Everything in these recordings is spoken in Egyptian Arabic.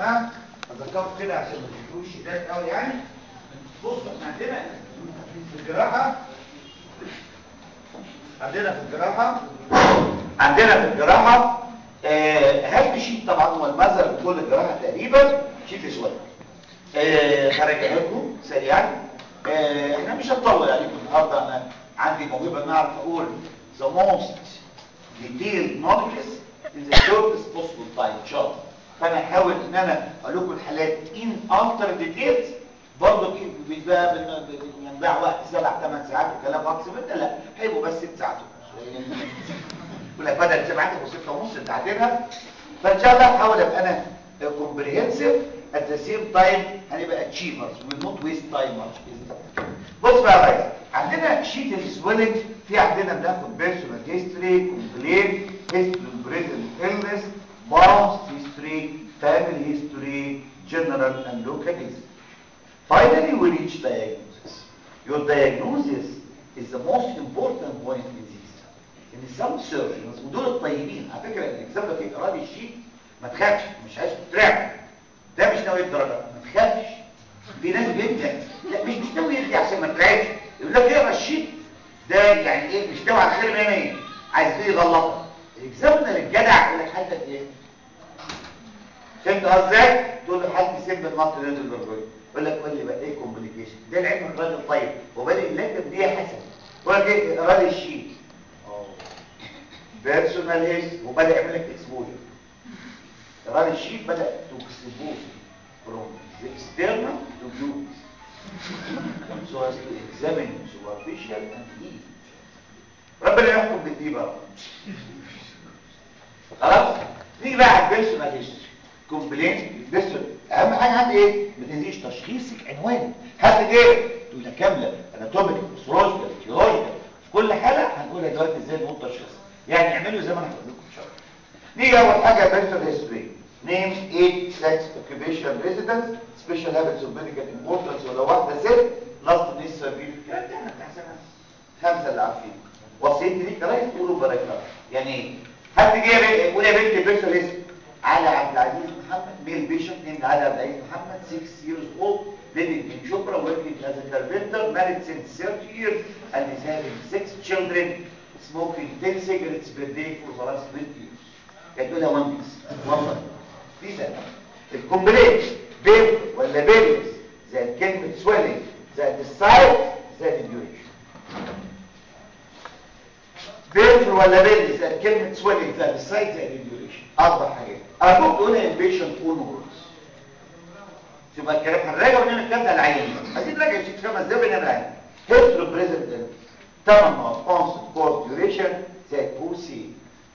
جماعه اذكركم كده عشان ما تجيبوش شداد قوي يعني بصوا احنا عندنا في الجراحه عندنا في الجراحه عندنا في الجراحه آه، اهم شيء طبعا هو المذر بكل الجراحه تقريبا شيت اسود آه، هرجع لكم سريعا آه، احنا مش هنطول عليكم النهارده انا عندي موهبه ان اعرف اقول the most detailed knowledge in the shortest possible time ان شاء الله فانا هحاول ان انا اقول لكم الحالات in alter details برضه بيبقى بنضيع وقت سبع ثمان ساعات وكلام اقصى من ده لا هيبقوا بس ست ساعات ولا بدل سبعات يبقوا ستة ونص انت عارفينها فان شاء الله هحاول ابقى انا comprehensive at the same time هنبقى achievers will not waste time much بص بقى يا ريس عندنا شيت السويلنج في عندنا بناخد بيرسونال هيستوري كومبلين هيستوري بريزنت illness باونس هيستوري فاميلي هيستوري جنرال اند لوكال هيستوري Finally, we reach diagnosis. Your diagnosis is the most important point in this. In some surgeons, ودول الطيبين، على فكرة الإكزام ده فيه إرادة الشيء ما تخافش، مش عايز تترعب. ده مش ناوي الدرجة، ما تخافش. في ناس بيدي لا مش مش ناوي يدي عشان ما تترعبش. يقول لك اقرا الشيت ده يعني ايه مش ناوي على خير 100 100 عايز ايه يغلطك. الإكزامنر الجدع يقول لك حالتك ايه؟ فهمت قصدي؟ تقول له حالتي سيمبل مالتي ريزل برجولي. يقول لك قول لي بقى ايه كومبليكيشن ده العلم الراجل طيب وبالي اللجنه دي حسن يقول لك ايه اقرا لي الشيت بيرسونال هيس وبدا يعمل لك اكسبوجر اقرا لي الشيت بدا تكسبوز فروم external to view so as to examine superficial and deep ربنا يحكم بالدي بقى خلاص نيجي بقى على البيرسونال هيستوري كومبلين بيرسونال اهم حاجه عندي ايه ما تنسيش تشخيصك عنوان هات ايه تقول لك كامله اناتوميك سيرولوجيكال كيولوجيكال في كل حاله هنقولها دلوقتي ازاي نقول تشخيص يعني اعملوا زي ما انا هقول لكم ان شاء الله نيجي اول حاجه بيرسونال هيستوري نيم ايج سكس اوكيبيشن ريزيدنس سبيشال هابتس اوف ميديكال امبورتنس ولو واحده ست لاست نيس سيرفيل الكلام ده احنا بتاع سنه خمسه اللي عارفين وصيتي ليك رايح تقولوا بركه يعني ايه حد جه يقول يا بنتي بيرسونال هيستوري على عبد العزيز محمد ميل بيشوب named علي عبد العزيز محمد 6 years old living in Chopra working as a carpenter married since 30 years and is having six children smoking 10 cigarettes per day for the last 20 years كانت تقولها one piece والله في ده الكومبليت بيب ولا بيبس زي كلمة swelling زي السايد زي الديوريشن بيرفر ولا بيلز زي كلمة swelling زي السايد زي الديوريشن أربع حاجات أرجوك تقولها البيشنت اون وورز تبقى الكلام هنراجع ونعمل الكلام ده العيان عايزين نراجع الشيت خمس دقايق ونعمل العيان هيسترو بريزنت ثمان نقط اونست كورس ديوريشن زي بوسي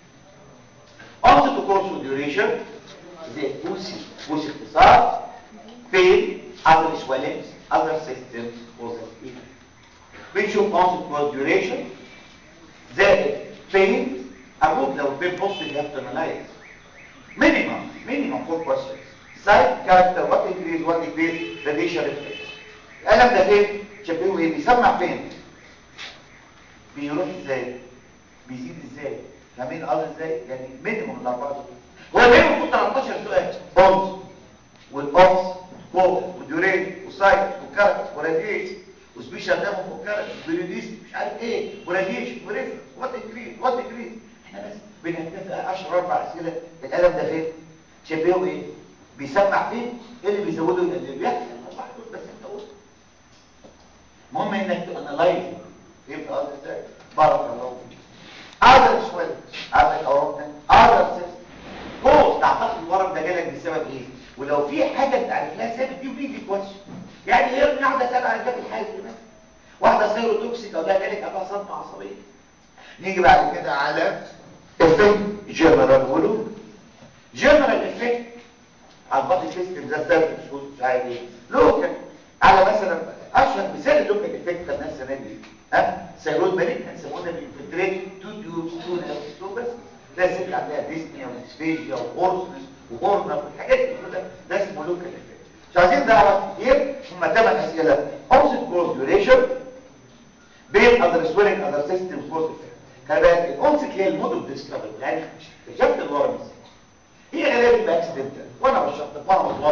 اونست كورس ديوريشن زي بوسي بوسي اختصار فين other swellings other systems positive بنشوف اونست كورس ديوريشن زائد فين ارجوك لو البين بوزيتيف هافتنالايز minimum minimum four questions site character what increase what decrease radiation reflex القلم ده فين شبهه ايه بيسمع فين بيروح ازاي بيزيد ازاي فاهمين قصدي ازاي يعني مينيمم الاربعه دول هو بينهم المفروض 13 سؤال بونز والاوكس كو وديورين وسايت وكاركتر وراديشن وسبيشال دامو وكاركتر بريديس مش عارف ايه وراديشن وريفر وات انكريز وات انكريز احنا بس بنتفق اشهر اربع اسئله القلم ده فين شبهه ايه بيسمع فين ايه اللي بيزوده اللي بيحصل الاربع دول بس انت قول المهم انك تانلايز فهمت قصدي ازاي بارك الله فيك اذر سويل عندك اورام اذر سيستم كوز تعتقد الورم ده جالك بسبب ايه ولو في حاجه انت عارف لها سبب دي ودي كويس يعني هي ابني واحده سبب على جنب الحاجه دي واحده سيروتوكسيك او لا جالك ابقى صدمه عصبيه نيجي بعد كده على افكت جنرال ولو جنرال افكت على البادي سيستم ده سبب مش عارف ايه لوكال على مثلا اشهر مثال اللوكال افكت بتاع الناس السنه دي ها سيرود مالك هنسموها بينفلتريت تو تيوبس تو نيرفز تو بس ده ست عندها ديسنيا وديسفيجيا وهورسنس وهورنر والحاجات دي كلها ده اسمه لوكال افكت مش عايزين نعرف كتير هم ثمان اسئله اوبسيت كورس ديوريشن بين اذر سويلنج اذر سيستم كورس افكت خلي بالك الاونست هي المود اوف ديسكفري يعني اكتشفت الورم ازاي هي غالبا بيبقى اكسيدنتال وانا بشرح وانا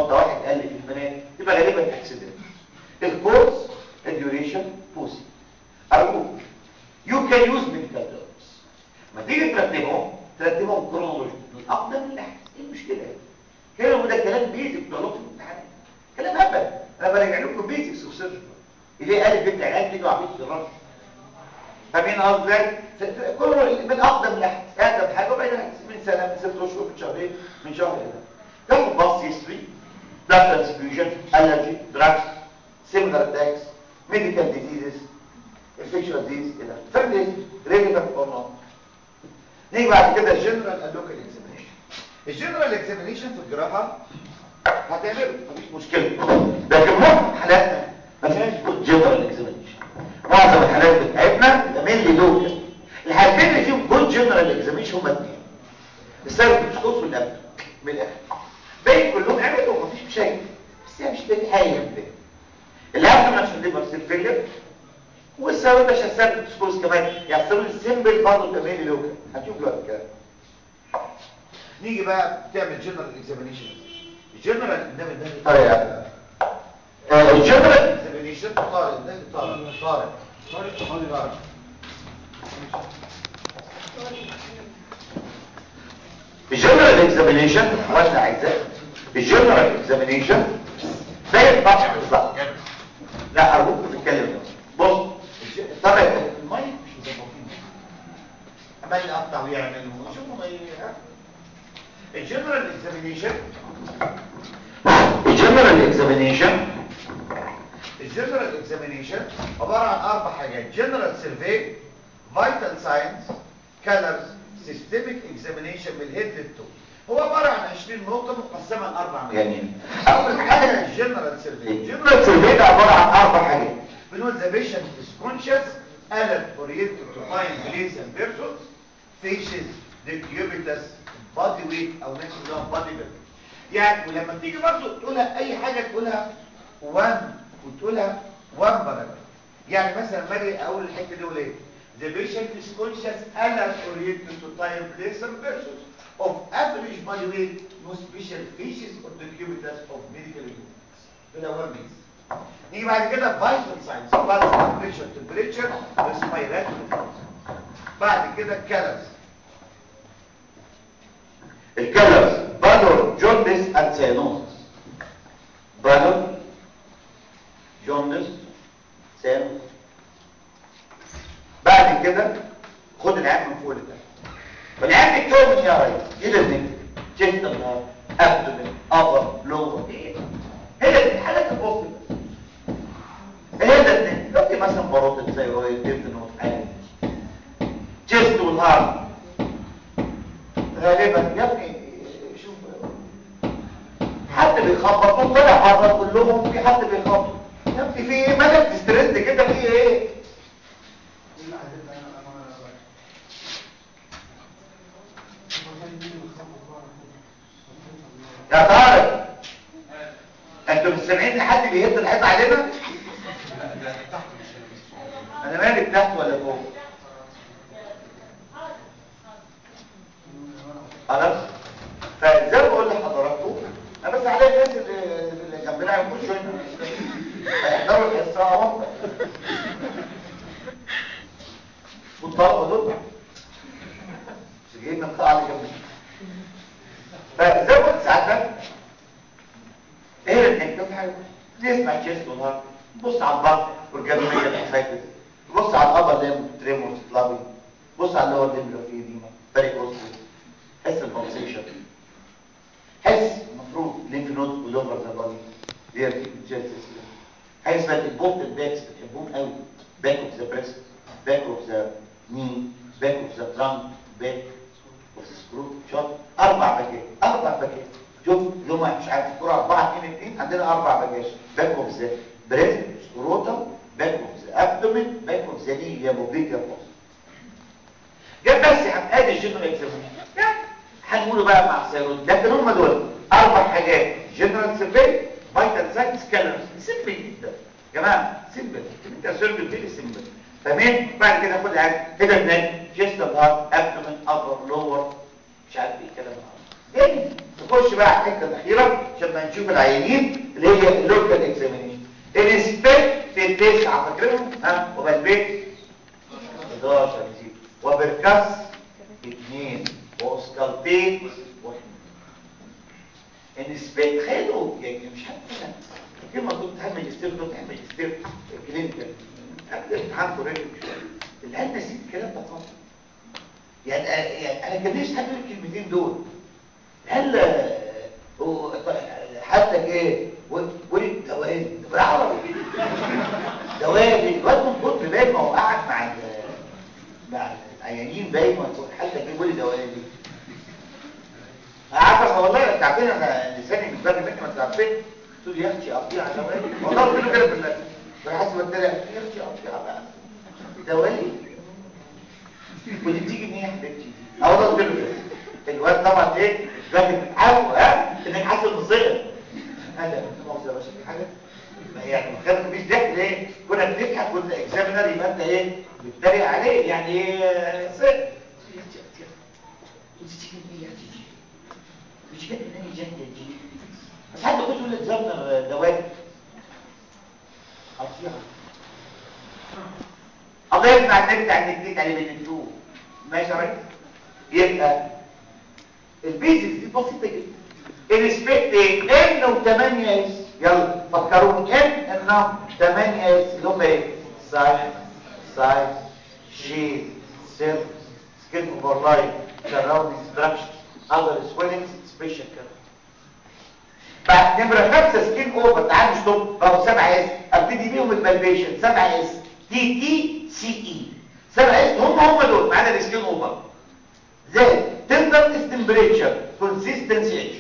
كلام بيزك بتوع لكم الامتحان كلام هبل انا براجع لكم بيزكس اوف سيرجري ليه قال بنت العيال تيجي وعبيط الرش فاهمين قصدي ازاي كله من اقدم لاحد اقدم حاجه وبعدين من سنه من ست اشهر من شهرين من شهر كده تاخد باص هيستوري blood transfusion allergy drugs similar attacks medical diseases infectious disease كده فاهم ليه relevant or not نيجي بعد كده الجنرال and local examination الجنرال اكزامينيشن في الجراحه هتعمله مفيش مشكله لكن معظم حالاتنا ما فيهاش جنرال اكزامينيشن معظم الحالات بتاعتنا بتعمل لي لوكال الحالتين اللي فيهم جود جنرال اكزامينيشن هما اثنين السيرفكس والابد من الاخر باقي كلهم عملوا ومفيش مشاكل بس هي مش تاني حاجه جنبها الابد عشان تبقى سيرفيلر والسبب عشان السيرفكس كورس كمان يحصلوا السيمبل برضه بتعمل لي لوكال هنشوف دلوقتي الكلام نيجي بقى تعمل جنرال اكزامينيشن الجنرال انما ده طريقه الجنرال اكزامينيشن طارق ده طارق طارق طارق طارق الجنرال اكزامينيشن ولا عايزاه الجنرال اكزامينيشن زي الطبع بالظبط لا ارجوك تتكلم بص طارق المايك مش مظبطين عمال يقطع ويعمل شوفوا ما الجنرال اكزامينيشن الجنرال اكزامينيشن الجنرال اكزامينيشن عباره عن اربع حاجات جنرال سيرفي فيتال ساينس كالرز سيستميك اكزامينيشن من الهيد للتو هو عباره عن 20 نقطه مقسمه لاربع مجانين اول حاجه الجنرال سيرفي الجنرال سيرفي ده عباره عن اربع حاجات بنقول ذا بيشنت از كونشس alert oriented to find place and persons faces decubitus body weight او نفس اللي body weight يعني ولما تيجي برضه تقولها اي حاجه تقولها 1 وتقولها 1 باراجراف يعني مثلا ما اجي اقول الحته دي اقول ايه the patient is conscious alert oriented to time place and persons of average body weight no special features or decubitus of medical units ده اول ميز نيجي بعد كده vital signs blood pressure temperature respiratory بعد كده colors الكلرز بالور جوندس اند سيانوزس بالور جوندس سيانوزس بعد كده خد العين من فوق لتحت والعين بيتكون يا ريس ايه الاثنين جيست النهار ابدومين ابر لور ايه هي حالات البوست ايه ده الاثنين لو في مثلا باروت ثايرويد ديفنوت عادي جيست والهارت غالبا يا ابني شوف حد بيخبط طلع بره كلهم في حد بيخبط يا ابني في ايه مالك تسترد كده في ايه يا طارق انتوا مش سامعين حد بيهد الحيط علينا انا مالك تحت ولا فوق خلاص فزي ما بقول لحضراتكم انا بس على الناس اللي اللي جنبنا يخشوا هنا هيحضروا الحصه اهو والطلبه دول مش جايين من القاعه اللي جنبنا فزي ما قلت ساعتها ايه الانك في حاجه نسمع تشيست والهارت بص على البطن والجنبيه الاكسايتد بص على الابر ليم تريمورز كلابي بص على اللور ليم لو في ديما فريق وسط حس البلسيشن حس المفروض لينف نود ولوفر ذا بادي دير جيل سيستم حس بقى البوت باكس بتحبهم قوي باك اوف ذا بريست باك اوف ذا ني باك اوف ذا ترانك باك اوف ذا سكرو شوت اربع باكات اربع باكات شوف يوم مش عارف الكره 4 2 2 عندنا اربع باكات باك اوف ذا بريست سكروتم باك اوف ذا ابدومين باك اوف ذا ني يا موبيكا فوس جاب بس يا عم ادي الجنرال اكزامينشن يعني هنقوله بقى مع السيرود لكن هم دول اربع حاجات جنرال سيرفي فايتال ساينس كالرز سيمبل جدا يا جماعه سيمبل انت سيرفي فيري سيمبل فاهمين بعد كده خد العين كده بنك جيست هارت ابدومين ابر لور مش عارف ايه الكلام ده تاني نخش بقى على الحته الاخيره عشان ما نشوف العيانين اللي هي اللوكال اكزامينيشن الانسبكت في التسعه فاكرهم ها وبالبيت 11 نسيب وبركاس اثنين واسكالتين واحد ان سبيك خدوا يعني مش عارف كده مطلوب تعمل ماجستير ده تعمل ماجستير كلينيكال قبل الامتحان كوريكت العيال نسيت الكلام ده خالص يعني يعني انا كان نفسي حد يقول الكلمتين دول هل حالتك ايه ولد دوالي بالعربي دوالي الواد من كتر باين ما هو قاعد مع مع العيانين باين حالتك ايه ولد دوالي عارفه والله انت عارفين انا لساني من باب مني ما انت عارفين تقول يا اختي قطيعه دوالي والله قلت له كده في الناس فحاسب التاني يا اختي قطيعه بقى دوالي ودي بتيجي منين يا حبيبتي اهو ده قلت له كده الواد طبعا ايه لازم تتعافوا ها انك حاسس بالصيغه هذا مؤاخذه بس في حاجه يعني مخالف مفيش ضحك ليه كنا بنضحك كنا اكزامينر يبقى انت ايه بتتريق عليه يعني ايه صدق مش جت منين الجهه دي بس حد كنت يقول اكزامينر دوالي قطيعه الله يسمع النبي بتاع النكتيك عليه بالنتوه ماشي يا راجل يبقى البيزكس دي بسيطه جدا الاسبكت ايه ان و8 اس يلا فكروني ان النمبر 8 اس اللي هم ايه سايز سايز شيد سيرف سكين اوفرلاين سراوندينج ستراكشر اذر سويلنجز سبيشال كير بعد نمره 5 سكين اوفر تعالوا ستوب بقوا 7 اس ابتدي بيهم البالبيشن 7 اس تي تي سي اي 7 اس هم هم دول ما عدا السكين اوفر زائد tenderness temperature consistency age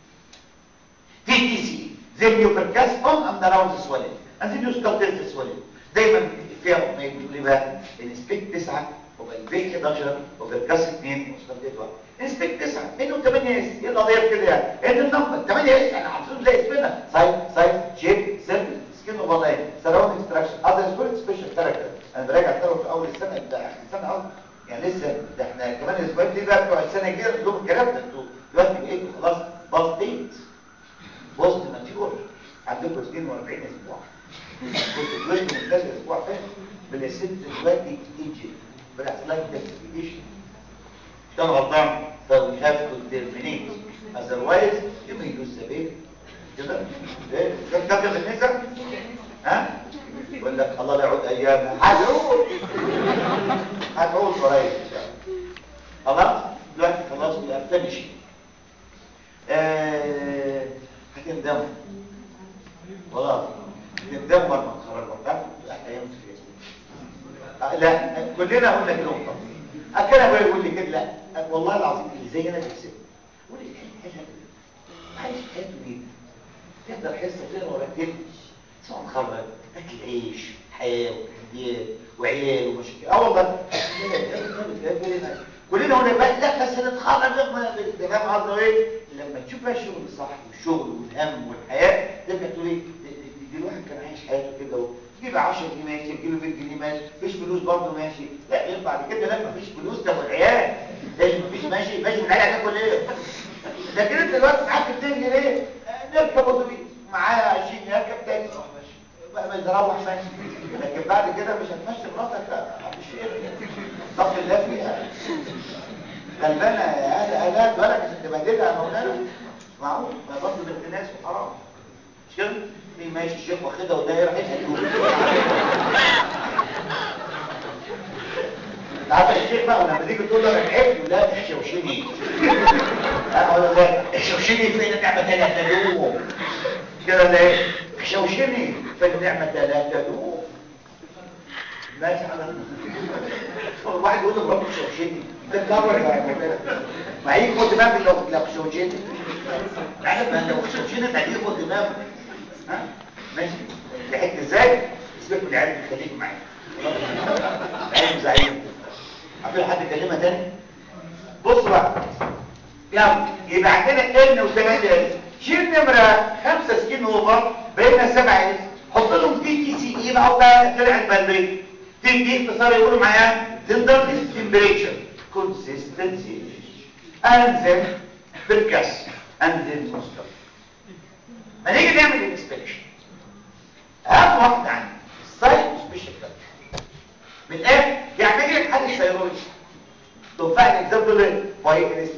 TTC then you percuss on and around the swelling and then you sculptate the swelling دايما فيها اغنيه بتقول لي بقى انسبكت 9 وبالبيك 11 وبالكاس 2 وسكلبتيت 1 انسبكت 9 منه 8 اس ايه القضيه في كده يعني ايه النمبر 8 اس احنا حافظين زي اسمنا سايز سايز شيب سيرفيس سكين اوفرلاين سراوندينج ستراكشر اذر سكول سبيشال كاركتر انا براجع ترى في اول السنه ده اخر السنه قصدي يعني لسه ده احنا كمان الاسبوعين دي بقى بتوع السنه الجايه لهم الكلام ده انتوا دلوقتي بقيتوا خلاص باص ديت بوست ماتيور عندكم 42 اسبوع كنت اتولدوا من كذا اسبوع فات بالست دلوقتي تيجي بالاحسن كلاسيفيكيشن ده غلطان فوي هاف تو ترمينيت اذروايز يو مي لوز ذا بيبي كده ايه كم كم بالنسبه ها يقول لك الله لا يعود ايام هتعود هتعود قريب ان شاء الله خلاص دلوقتي خلاص بقى فينيش آه هتندموا خلاص هتندموا لما تخرجوا تعرفوا احنا ايام في آه لا كلنا قلنا كده وخلاص اكل ابويا يقول لي كده لا والله العظيم اللي زي انا بيكسب يقول لي عايش حياته ليه تقدر حصه تقرا ولا تكتب سواء مخرج اكل عيش حياه وتحديات وعيال ومشاكل اه والله كلنا هنا بقى لا بس نتخرج ده فاهم قصده ايه لما تشوف بقى الشغل الصح والشغل والهم والحياه تبقى تقول ايه دي الواحد كان عايش حياته كده تجيب 10 جنيه ماشي تجيب 100 جنيه ماشي مفيش فلوس برضه ماشي لا غير بعد كده لا مفيش فلوس ده والعيال ليش مفيش ماشي ماشي والعيال هتاكل ايه لكن انت دلوقتي معاك 200 جنيه نركب اتوبيس معايا 20 يركب تاني بتروح ماشي لكن بعد كده مش هتمشي مراتك لا مش ايه ضغط الله فيها غلبانه يا اهل الات بالك عشان تبهدلها يا مولانا مش معقول ما برضه بنت ناس وحرام مش كده دي ماشي الشيخ واخدها وده يروح يسال عارف الشيخ بقى ولما تيجي تقول له انا تعبت لا تحشوشني اقول له لا تحشوشني فين نعمه ثلاثه يوم كده ليه حشوشني فالنعمة لا تدوم ماشي على واحد يقول له رب حشوشني ده كبر يا مولانا ما هيجي خد دماغي لو لو حشوشني عارف ما لو حشوشني ما هيجي خد دماغي ها ماشي ضحكت ازاي سيبك من العيال خليك معايا العيال زعيم عارفين حد كلمه تاني بص بقى يلا يبقى عندنا ان وثمانية شيل نمرة خمسة سكين اوفر بقينا سبعة اس حط لهم تي تي سي ايه بقى بقى طلع البلبي تي تي اختصار يقولوا معايا tenderness temperature consistency and then percuss and then muscle ما نيجي نعمل الانسبكشن اهم واحدة عندي السايت سبيشال من الاخر يعني نيجي لك حل السيرولوجي لو فعلا اكزامبل باي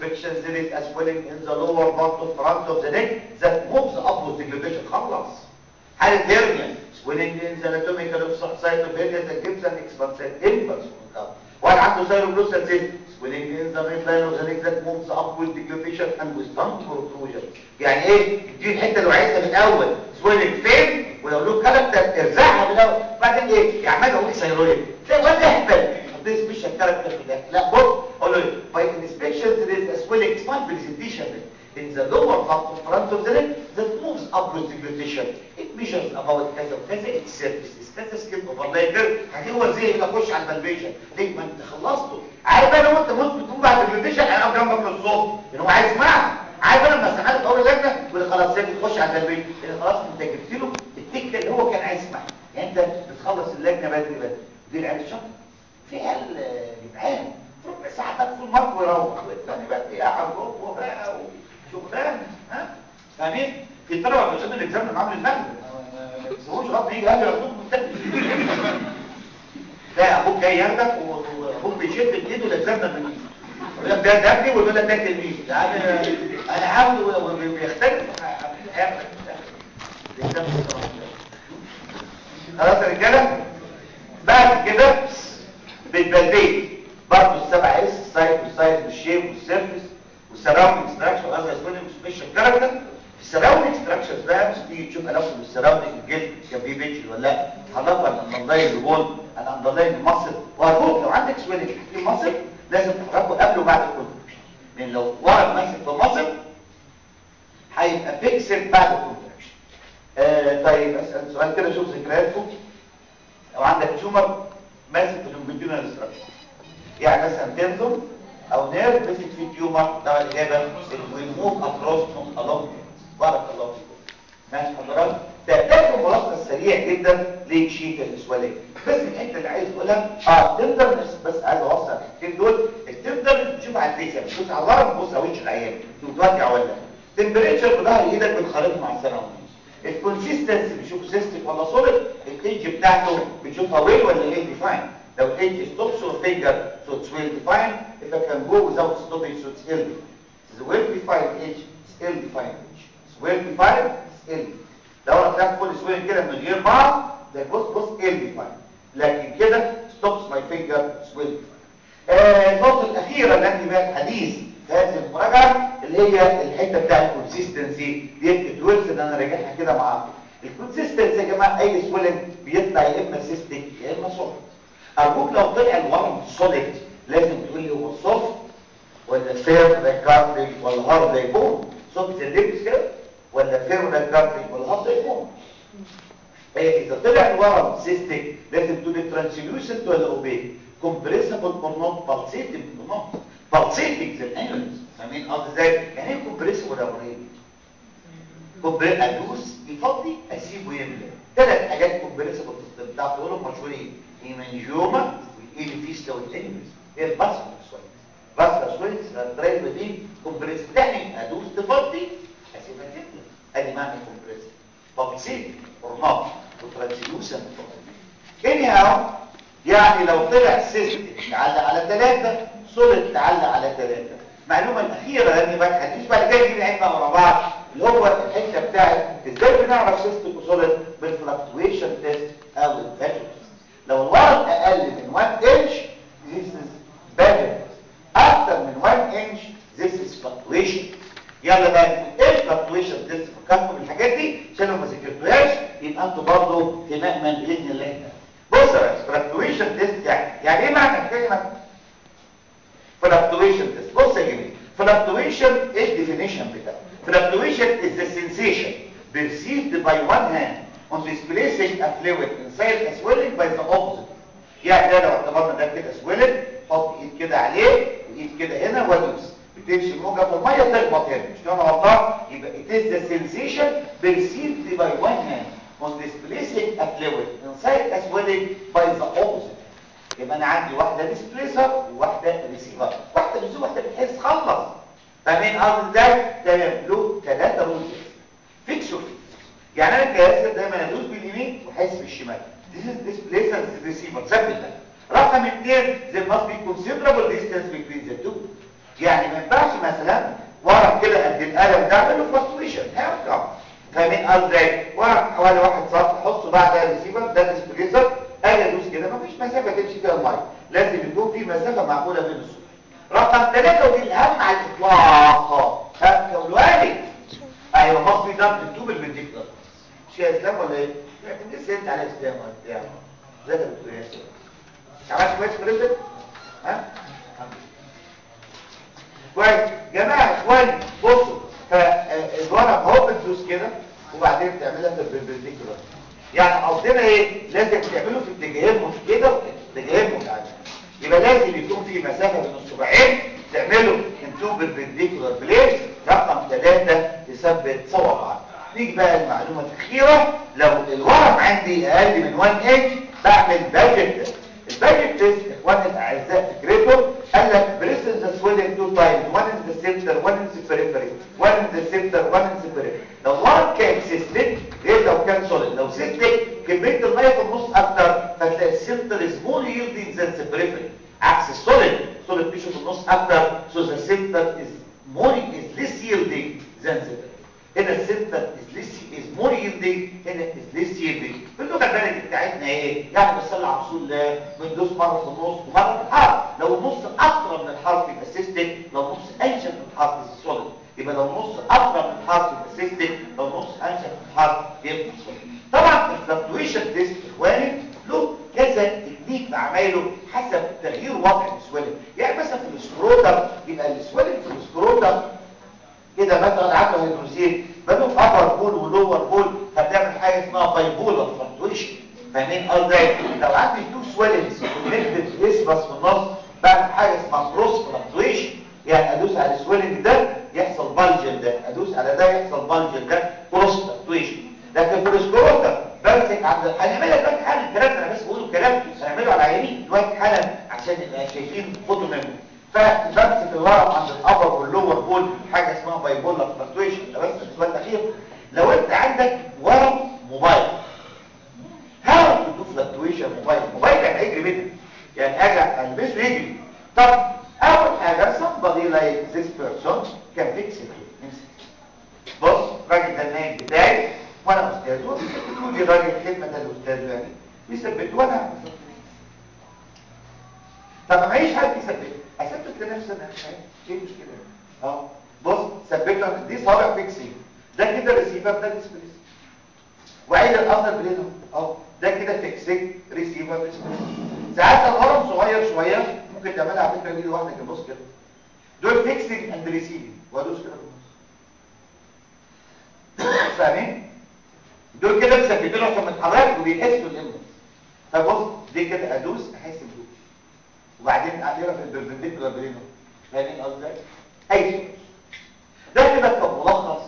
inspections there is a swelling in the lower part of front of the neck that moves upwards deglutition خلص حالة hernia swelling in the anatomical site of hernia that gives an expansive impulse واحد عنده سيروبلوسال cyst swelling in the midline of the neck that moves upwards deglutition and with tongue protrusion يعني ايه دي الحته اللي عايزها من الاول swelling فين ولو له كاركتر ارزعها من الاول بعدين ايه يعمل اقول سيرويد تلاقي ولا اهبل حط سبيشال كاركتر في الاخر لا بص اقول له by inspection there is a swelling small presentation in the lower part of front of the neck that moves upwards deglutition it measures about كذا وكذا its surface is كذا skin overlay كذا هتقول زي اللي اخش على البلفيشن ليه ما انت خلصته عارف انا وانت موت بتقوم بعد البلفيشن انا اقف جنبك في الصوت ان هو عايز يسمعها عارف انا لما سمعت اول لجنه يقول خلاص سيبك تخش على البلفيشن لان خلاص انت جبت له التكه اللي هو كان عايز يسمعها يعني انت بتخلص اللجنه بدري بدري دي العيال الشهر في عيال جدعان في ربع ساعه تدخل المرض ويروح والثاني بقى ايه قاعد جوه بقى وشغلان ها فاهمين في طلبه بيشوفوا الاكزام معامل المغرب ما بيسيبوش غلط يجي قبل ياخدوه من تاني لا ابوك جاي ياخدك وابوك بيشد بايده الاكزام من ايده يقول لك ده ده ابني ويقول لك ده تلميذ يعني انا عاوز وبيختلف خلاص يا رجاله بعد كده بالبلبيت برضه السبع اس السايد والسايد والشيب والسيرفس والسراوندنج ستراكشر وهذا يسمونه سبيشال كاركتر السراوندنج ستراكشرز بقى مش تيجي تشوف علاقته بالسراوندنج الجلد كان فيه بيتش ولا لا حضرتك الاندرلاين البون الاندرلاين المصل وهتقول لو عندك سويلنج في مصل لازم تحركه قبل وبعد الكونتراكشن لان لو ورا ماسك في مصل هيبقى فيكسد بعد الكونتراكشن آه طيب اسال سؤال كده شوف ذكرياتكم لو عندك تيومر ماسك في اللونجيتيودنال ستراكشر يعني مثلا تندون او نير ماسك في تيومر ده الاجابه الموف اكروس فروم الونج بارك الله فيكم ماشي حضرتك تحتاج ملخص سريع جدا لشيت الاسواليه بس الحته اللي عايز اقولها اه تندر بس عايز اوصل الحتتين دول التندر بتشوف على الفيس يعني بتبص على الورم بتبص على وش العيان بتودع ولا تمبريتشر بظهر ايدك بتخرجه مع السنه الكونسيستنسي بتشوف سيستم ولا سوليد الايدج بتاعته بتشوفها ويل ولا ايه ديفاين لو الايدج ستوبس اور فينجر so it's well defined if I can go without stopping so it's ill defined the well defined edge is ill defined edge it's well defined it's ill لو انا طلعت فول سوين كده من غير بعض ده بص بص ill defined لكن كده stops my finger it's well defined آه النقطة الأخيرة اللي عندي بقى الحديث في هذه المراجعة اللي هي الحتة بتاع الكونسيستنسي دي التولز اللي انا راجعها كده معاكم الكونسيستنسي يا جماعة اي سويلنج بيطلع يا اما سيستيك يا اما سوليد ارجوك لو طلع الورم سوليد لازم تقول لي هو سوفت ولا فير زي كارتج ولا هارد زي بون سوفت زي اللبس كده ولا فير زي كارتج ولا هارد زي بون هي اذا طلع الورم سيستيك لازم تقول لي ترانسلوسنت ولا اوبيك كومبريسبل اور نوت بالسيتيف اور نوت بالسيتيف زي الانيمالز فاهمين قصدي ازاي يعني ايه كومبريسبل يا ابراهيم كومبريس ادوس يفضي اسيبه يملى ثلاث حاجات كومبريسبل بتاع تقولهم مشهورين هيمانجيوما والايليفيستا والانيمالز هي الباسكول سويت باسكول سويت درايف دي كومبريس تاني ادوس تفضي اسيبها تملى ادي معنى كومبريس بالسيتيف اور نوت وترانسلوسنت anyhow يعني لو طلع سيستم تعلق على ثلاثة سوليد تعلق على ثلاثة المعلومة الأخيرة لأني بقى هتيجي بعد كده نجيب العين بقى ورا بعض اللي هو الحتة بتاعت ازاي بنعرف سيستم وسوليد بالفلكتويشن تيست أو الفاليو لو الورم أقل من 1 انش this is better أكثر من 1 انش this is fluctuation يلا بقى ايه الفلكتويشن تيست فكرتوا بالحاجات دي عشان لو ما ذاكرتوهاش يبقى انتوا برضه في مأمن بإذن الله بص يا ريس فلكتويشن تيست يعني يعني ايه معنى كلمه فلكتويشن تيست بص يا جميل فلكتويشن ايه الديفينيشن بتاعه فلكتويشن is the sensation perceived by one hand on displacing a fluid inside a swelling by the opposite يعني ده لو اعتبرنا ده كده swelling حط ايد كده عليه وايد كده هنا وادوس بتمشي الموجه في الميه تخبط هنا مش كده غلطان يبقى it is the sensation perceived by one hand on displacing a fluid inside a swelling by the opposite يبقى انا عندي واحده ديسبليسر وواحده ريسيفر واحده ريسيفر واحده بتحس خلص فاهمين قصدي ازاي تمام له ثلاثه رولز فيكسور يعني انا كياسر دايما ادوس باليمين واحس بالشمال This is displacer this is receiver ثبت ده رقم اثنين there must be considerable distance between the two يعني ما ينفعش مثلا ورق كده قد القلم ده اعمل له فلكتويشن هيركب فاهمين قصدي ورق حوالي واحد سم احطه بعد الريسيفر ده السبريسر اجي ادوس كده مفيش مسافه تمشي فيها الميه لازم يكون في مسافه معقوله بين السطور رقم ثلاثة ودي الاهم على الاطلاق ها كولوالي ايوه مصري ده بالتوب البنديكولار مش يا اسلام ولا ايه؟ يعني لسه انت على اسلام ولا بتاع زي ما بتقول يا اسلام عملت كويس في رزق ها كويس جماعه اخواني بصوا فالورق اهو بتدوس كده وبعدين تعملها في البربنديكولار يعني قصدنا ايه لازم تعمله في اتجاهين مش كده وكده اتجاهين متعادلين يبقى لازم يكون في مسافه بين الصباعين تعمله انتو بالبنديكولار بليس رقم ثلاثة تثبت سوا بعض نيجي بقى المعلومه الاخيره لو الورق عندي اقل من 1 انش بعمل باجت الباجت تيست اخواني الاعزاء فكرته قال لك بريسز ذا سويلنج تو تايمز وان ان ذا سنتر وان ان ذا بريفري وان ان ذا سنتر وان ان ذا بريفري لو الورق كان سيستيك غير لو كان سوليد لو سيستيك كميه الميه في النص اكتر فتلاقي السنتر از مور يلدينج ذان ذا بريفري عكس السوليد السوليد تيشو في النص اكتر سو ذا سنتر از مور از ليس يلدينج ذان ذا بريفري هنا السنتر از ليس از مور يلدينج هنا از ليس يلدينج في اللغه البلدي بتاعتنا ايه يعني بنصلي على رسول الله بندوس مره في النص ومره في الحرف لو النص اقرب من الحرف يبقى سيستيك لو النص انشف من الحرف يبقى سوليد يبقى لو النص اقرب من الحرف يبقى سيستيك لو النص انشف من الحرف يبقى سوليد طبعا الفلكتويشن تيست اخواني له كذا تكنيك في عمايله حسب تغيير وضع السويلنج يعني مثلا في السكروتر يبقى السويلنج في السكروتر كده مثلا عنده هيدروسين بنو ابر بول ولور بول فبنعمل حاجه اسمها بايبولار فلكتويشن فاهمين قصدي لو عندي تو سويلنجز كونكتد اسمس في النص بعمل حاجه اسمها كروس فلكتويشن يعني ادوس على السويلنج ده يحصل بالجن ده ادوس على ده يحصل بالجن ده كروس فلكتويشن لكن في السكروتر بمسك عند هنعملها دلوقتي حالا الكلام ده انا بس بقوله كلام هنعمله على اليمين دلوقتي حالا عشان نبقى شايفين خدوا منه فبمسك الورق عند الابر واللور بول حاجه اسمها بايبولار فلكتويشن ده بس السؤال الاخير لو انت عندك ورق موبايل هاو تو دو فلكتويشن موبايل موبايل يعني هيجري منك يعني اجي البسه يجري طب اول حاجه somebody like this person can fix it بص الراجل ده النايم بتاعي وانا استاذه بيقول لي راجل خدمه ده الاستاذ يعني بيثبت وانا طب ما معيش حد يثبت اثبت لنفسي انا ايه المشكله اه بص ثبتها دي صابع فيكسنج ده كده ريسيفر ده ديسبليس وعيد الاخر بلينه اه ده كده فيكسنج ريسيفر ديسبليس ساعات الهرم صغير شويه ممكن تعملها على فكره بايد واحده كده بص كده دول فيكسنج اند ريسيفنج وادوس كده في النص فاهمين دول كده مثبتين عشان ما تتحركش وبيحسوا الامبلس فبص دي كده ادوس احس بدوس وبعدين اقلبها في البربنديكولار برينو فاهمين قصدي اي سؤال ده كده كملخص